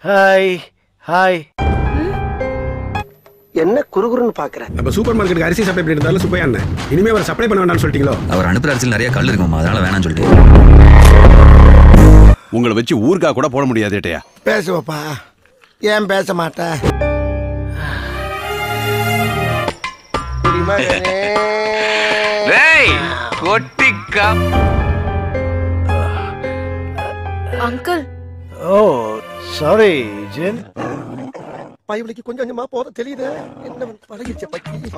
Hi hi என்ன குறுகுறுன்னு பாக்குற அப்ப சூப்பர் மார்க்கெட்டுக்கு அரிசி சப்ளை பண்ணிட்டு இருந்தாலும் சுப்பையா அண்ணன் இனிமே அவர் சப்ளை பண்ண வேண்டாம்னு சொல்லிட்டீங்களோ அவர் அனுப்புற அரிசியில் நிறைய கல் இருக்குமா அதனால வேணாம்னு சொல்லிட்டு உங்களை வச்சு ஊர்கா கூட போட முடியாது ஏட்டையா பேசுவப்பா ஏன் பேச மாட்ட அங்கிள் ஓ சாரி ஜென் பயவலிக்கு கொஞ்சம் கொஞ்சமா போத தெரியுது என்ன பழகிடுச்ச பக்கி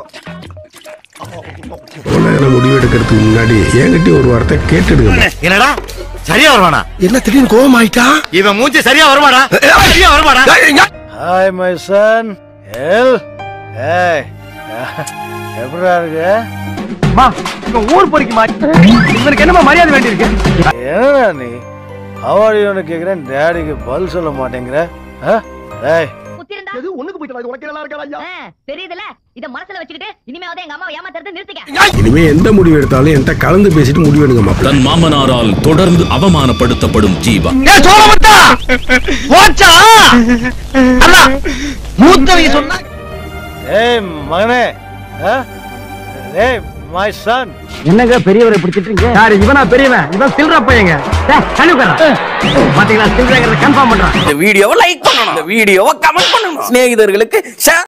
உலக முடிவு எடுக்கிறதுக்கு முன்னாடி என்கிட்ட ஒரு வார்த்தை கேட்டுடுங்க என்னடா சரியா வருவானா என்ன திடீர்னு கோவம் ஆயிட்டா இவன் மூஞ்சி சரியா வருமாடா சரியா வருமாடா ஹாய் மை சன் எல் ஏய் எப்படா இருக்கு ஊர் பொறிக்குமா இவனுக்கு என்னமா மரியாதை வேண்டியிருக்கு என்னடா நீ ஹவாடியோன்னு கேக்குறேன் டேடிக்கு பதில் சொல்ல மாட்டேங்கிற ஆ? ஏய் குத்திருந்தா எது ஒண்ணுக்கு போயிட்டு வா, இது உனக்கு நல்லா இருக்கா ஐயா ஆ, தெரியுதுல இத மனசுல வச்சுக்கிட்டு இனிமேவாவது எங்க அம்மாவை ஏமாத்துறது நிறுத்திக்க இனிமே எந்த முடிவு எடுத்தாலும் என்கிட்ட கலந்து பேசிட்டு முடிவு எடுங்க மாப்பிள்ள தன் மாமனாரால் தொடர்ந்து அவமானப்படுத்தப்படும் ஜீவா போச்சா அண்ணா மூத்தவங்க சொன்னா ஏய் மகனே ஆ? ஏய் மை சன் என்னங்க பெரியவரை பிடிச்சிட்டு யாரு இவனா பெரியவன் இவன் சில்ற பையங்க பாத்தீங்களா சில்றங்கிறத கன்ஃபார்ம் பண்றான் இந்த வீடியோவை லைக் பண்ணணும் இந்த வீடியோவை கமெண்ட் பண்ணணும் சிநேகிதர்களுக்கு share